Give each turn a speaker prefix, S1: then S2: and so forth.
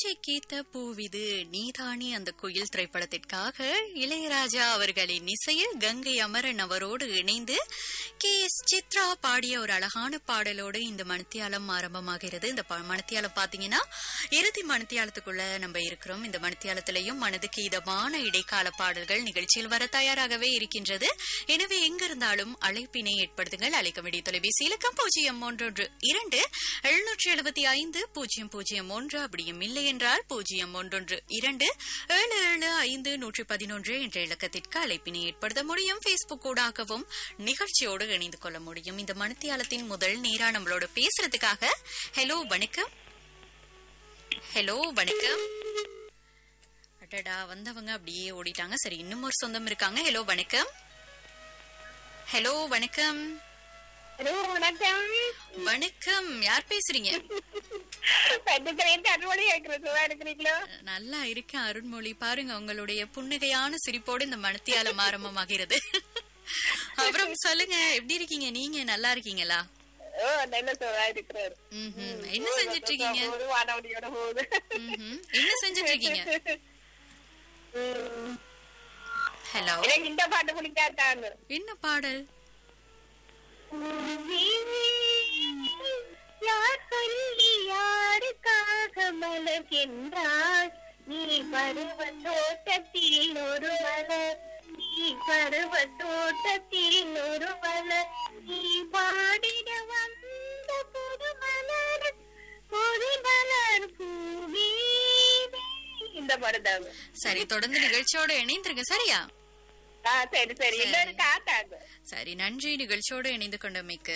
S1: பூஜை கீத்த பூவிது நீதானே அந்த குயில் திரைப்படத்திற்காக இளையராஜா அவர்களின் இசையில் கங்கை அமரன் அவரோடு இணைந்து கே எஸ் சித்ரா பாடிய ஒரு அழகான பாடலோடு இந்த மணித்தியாலம் ஆரம்பமாகிறது இந்த ப- மணித்தியாலம் பாத்தீங்கன்னா இறுதி மணித்தியாலத்துக்குள்ள நம்ம இருக்கிறோம் இந்த மணித்தியாலத்திலையும் மனதுக்கு இதமான இடைக்கால பாடல்கள் நிகழ்ச்சியில் வர தயாராகவே இருக்கின்றது எனவே எங்கிருந்தாலும் அழைப்பினை ஏற்படுத்துங்கள் அழைக்க வேண்டிய தொலைபேசி இலக்கம் பூஜ்ஜியம் ஒன்றொன்று இரண்டு எழுநூற்றி எழுபத்தி ஐந்து பூஜ்ஜியம் பூஜ்ஜியம் ஒன்று அப்படியும் இல்லை என்றால் பூஜ்ஜியம் ஒன்றொன்று இரண்டு ஏழு ஏழு ஐந்து நூற்றி பதினொன்று என்ற இலக்கத்திற்கு அழைப்பினை ஏற்படுத்த முடியும் பேஸ்புக் ஊடாகவும் நிகழ்ச்சியோடு இணைந்து கொள்ள முடியும் இந்த மணித்தியாலத்தின் முதல் நேரா நம்மளோட பேசுறதுக்காக ஹலோ வணக்கம் ஹலோ வணக்கம் அடடா வந்தவங்க அப்படியே ஓடிட்டாங்க சரி இன்னும் ஒரு சொந்தம் இருக்காங்க ஹலோ வணக்கம் ஹலோ வணக்கம்
S2: ஹலோ வணக்கம்
S1: வணக்கம் யார் பேசுறீங்க
S2: பட்டுக்கிறேன் அறுவடை கேட்கறது எடுக்கிறீங்களோ
S1: நல்லா இருக்கேன் அருண்மொழி பாருங்க உங்களுடைய புன்னகையான சிரிப்போடு இந்த மனத்தியாலம் ஆரம்பமாகிறது அப்புறம் சொல்லுங்க எப்படி இருக்கீங்க நீங்க நல்லா இருக்கீங்களா
S2: ஓ நல்ல சுவா இருக்கிறாரு
S1: ம்ஹும். என்ன செஞ்சிட்டு இருக்கீங்க
S2: ஒரு வானவடியோட போகுது
S1: ம்ஹும். என்ன செஞ்சிட்டு இருக்கீங்க
S2: ம்.
S1: ஹலோ
S2: எனக்கு இந்த பாட்டு பிடிக்காட்டாங்க
S1: என்ன பாடல்
S2: யார் சொல்லி யாருக்காக மலர்கின்றாய் நீ பருவ தோட்டத்தில் ஒரு மலர் நீ பருவ தோட்டத்தில் ஒரு மலர் நீ பாடிட வந்த புது மலர் புது மலர் பூவே இந்த பாடுதாங்க
S1: சரி தொடர்ந்து நிகழ்ச்சியோட இணைந்திருங்க சரியா
S2: ஆ சரி சரி இன்னொரு காத்தாங்க
S1: சரி நன்றி நிகழ்ச்சியோடு இணைந்து கொண்டமைக்கு